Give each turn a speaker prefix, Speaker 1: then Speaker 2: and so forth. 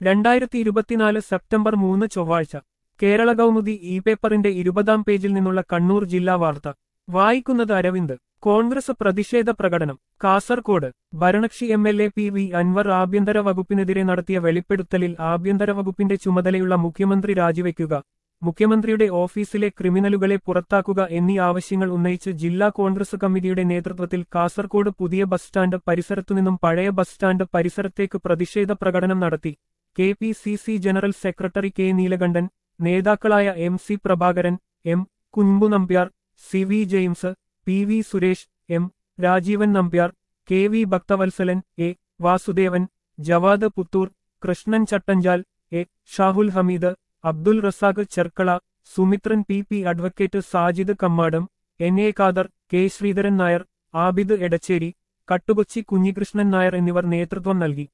Speaker 1: രണ്ടായിരത്തി ഇരുപത്തിനാല് സെപ്റ്റംബർ മൂന്ന് ചൊവ്വാഴ്ച കേരള കൗമുദി ഇ പേപ്പറിന്റെ ഇരുപതാം പേജിൽ നിന്നുള്ള കണ്ണൂർ ജില്ലാ വാർത്ത വായിക്കുന്നത് അരവിന്ദ് കോൺഗ്രസ് പ്രതിഷേധ പ്രകടനം കാസർകോട് ഭരണകക്ഷി M L A P V Anvar ആഭ്യന്തര വകുപ്പിനെതിരെ നടത്തിയ വെളിപ്പെടുത്തലിൽ ആഭ്യന്തര വകുപ്പിന്റെ ചുമതലയുള്ള മുഖ്യമന്ത്രി രാജിവെക്കുക മുഖ്യമന്ത്രിയുടെ ഓഫീസിലെ ക്രിമിനലുകളെ പുറത്താക്കുക എന്നീ ആവശ്യങ്ങൾ ഉന്നയിച്ച് ജില്ലാ കോൺഗ്രസ് കമ്മിറ്റിയുടെ നേതൃത്വത്തിൽ കാസർകോട് പുതിയ ബസ് സ്റ്റാൻഡ് പരിസരത്തുനിന്നും പഴയ ബസ് സ്റ്റാൻഡ് പരിസരത്തേക്ക് പ്രതിഷേധ പ്രകടനം നടത്തി K P C C general secretary K Neelakandan നേതാക്കളായ M C Prabhakaran M Kunhambu Nambiar C V James P V Suresh M Rajeevan Nambiar K V Bhakthavathsalan A Vasudevan Javad Puthur Krishnan Chattanchal A Shahul Hameed Abdul Razak Cherkala Sumithran P P advocate Sajid Kammadam N A Khader K Sreedharan Nair Abid Edacheri Kattukochi Kunhikrishnan Nair എന്നിവർ നേതൃത്വം നൽകി